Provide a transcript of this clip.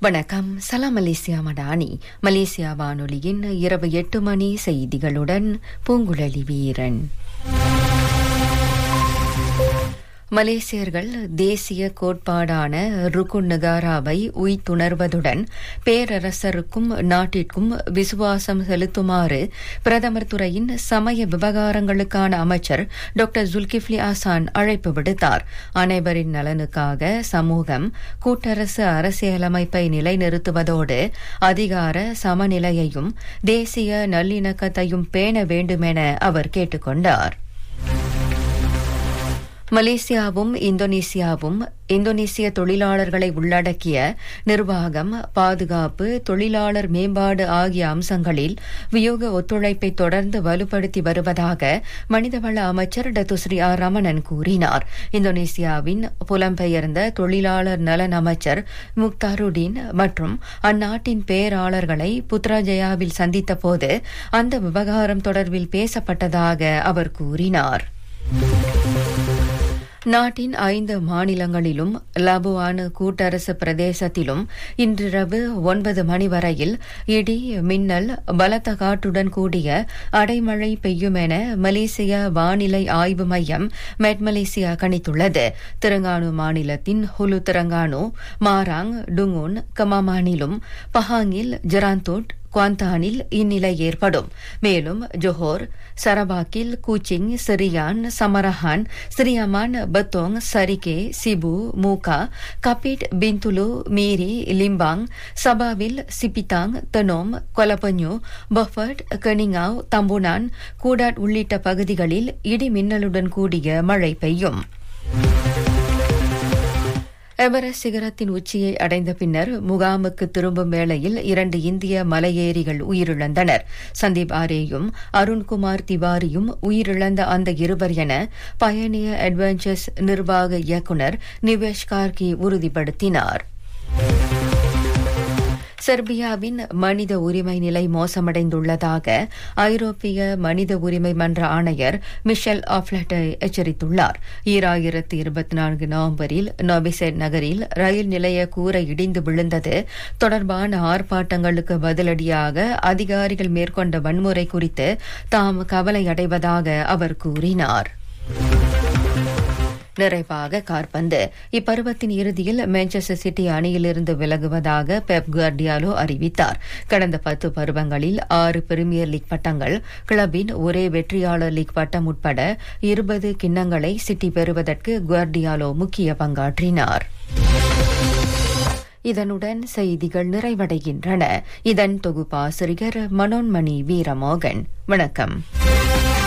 வணக்கம் சலாம் Malaysia Madani Malaysia வானொலியின் இரவு எட்டு மணி செய்திகளுடன் பூங்குழலி வீரன் மலேசியர்கள் தேசிய கோட்பாடான ருக்குன் நகாராவை உய்த்துணர்வதுடன் பேரரசருக்கும் நாட்டிற்கும் விசுவாசம் செலுத்துமாறு பிரதமர் துறையின் சமய விவகாரங்களுக்கான அமைச்சர் டாக்டர் ஜுல்கிஃப்லி ஆசான் அழைப்பு விடுத்தார் அனைவரின் நலனுக்காக சமூகம் கூட்டரசு அரசியலமைப்பை நிலைநிறுத்துவதோடு அதிகார சமநிலையையும் தேசிய நல்லிணக்கத்தையும் பேண வேண்டுமென அவர் கேட்டுக் கொண்டார் மலேசியாவும் இந்தோனேசியாவும் இந்தோனேசிய தொழிலாளர்களை உள்ளடக்கிய நிர்வாகம் பாதுகாப்பு தொழிலாளர் மேம்பாடு ஆகிய அம்சங்களில் வியோக ஒத்துழைப்பை தொடர்ந்து வலுப்படுத்தி வருவதாக மனிதவள அமைச்சர் டத்துஸ்ரீ ஆர் ரமணன் கூறினார் இந்தோனேசியாவின் புலம்பெயர்ந்த தொழிலாளர் நலன் அமைச்சர் முக்தாருடீன் மற்றும் அந்நாட்டின் பேராளர்களை புத்ராஜயாவில் சந்தித்தபோது அந்த விவகாரம் தொடர்பில் பேசப்பட்டதாக அவர் கூறினார் நாட்டின் ஐந்து மாநிலங்களிலும் லபுவான் கூட்டரசு பிரதேசத்திலும் இன்றிரவு ஒன்பது மணி வரையில் இடி மின்னல் பலத்த காற்றுடன் கூடிய அடைமழை பெய்யும் என மலேசிய வானிலை ஆய்வு மையம் மெட் மலேசியா கணித்துள்ளது திரங்கானு மாநிலத்தின் ஹுலு திரங்கானு மாராங் டுங்குன் கமாமானிலும் பஹாங்கில் ஜெராந்தோட் குவாந்தானில் இந்நிலை ஏற்படும் மேலும் ஜொஹோர் சரபாக்கில் Kuching Serian Samarahan Sri Aman Betong Sarikei Sibu Mukah Kapit Bintulu Miri Limbang சபாவில் சிபிதாங் தெனோம் கொலபன்யு பஃபர்ட் கனிங்காவ் தம்புனான் கூடாட் உள்ளிட்ட பகுதிகளில் இடி மின்னலுடன் கூடிய மழை பெய்யும் எவரெஸ்ட் சிகரத்தின் உச்சியை அடைந்த பின்னர் முகாமுக்கு திரும்பும் வேளையில் இரண்டு இந்திய மலையேறிகள் உயிரிழந்தனர் சந்தீப் ஆரேயும் அருண்குமார் திவாரியும் உயிரிழந்த அந்த இருவர் என பயணிய அட்வென்ச்சர்ஸ் நிர்வாக இயக்குநர் நிவேஷ் கார்கி உறுதிப்படுத்தினார் செர்பியாவின் மனித உரிமை நிலை மோசமடைந்துள்ளதாக ஐரோப்பிய மனித உரிமை மன்ற ஆணையர் மிஷெல் ஆஃப்லட்டை எச்சரித்துள்ளார் ஈராயிரத்து இருபத்தி நான்கு நவம்பரில் நோபிசெட் நகரில் ரயில் நிலைய கூரை இடிந்து விழுந்தது தொடர்பான ஆர்ப்பாட்டங்களுக்கு பதிலடியாக அதிகாரிகள் மேற்கொண்ட வன்முறை குறித்து தாம் கவலை அடைவதாக அவர் கூறினார் நிறைவாக கார்பந்து இப்பருவத்தின் இறுதியில் மான்செஸ்டர் சிட்டி அணியிலிருந்து விலகுவதாக பெப் குவார்டியாலோ அறிவித்தார் கடந்த பத்து பருவங்களில் ஆறு பிரீமியர் லீக் பட்டங்கள் கிளப்பின் ஒரே வெற்றியாளர் லீக் பட்டம் உட்பட இருபது கிண்ணங்களை சிட்டி பெறுவதற்கு குவார்டியாலோ முக்கிய பங்காற்றினார் இதனுடன் செய்திகள் நிறைவடைகின்றன இதன் தொகுப்பாசிரியர் மனோன்மணி வீரமோகன் வணக்கம்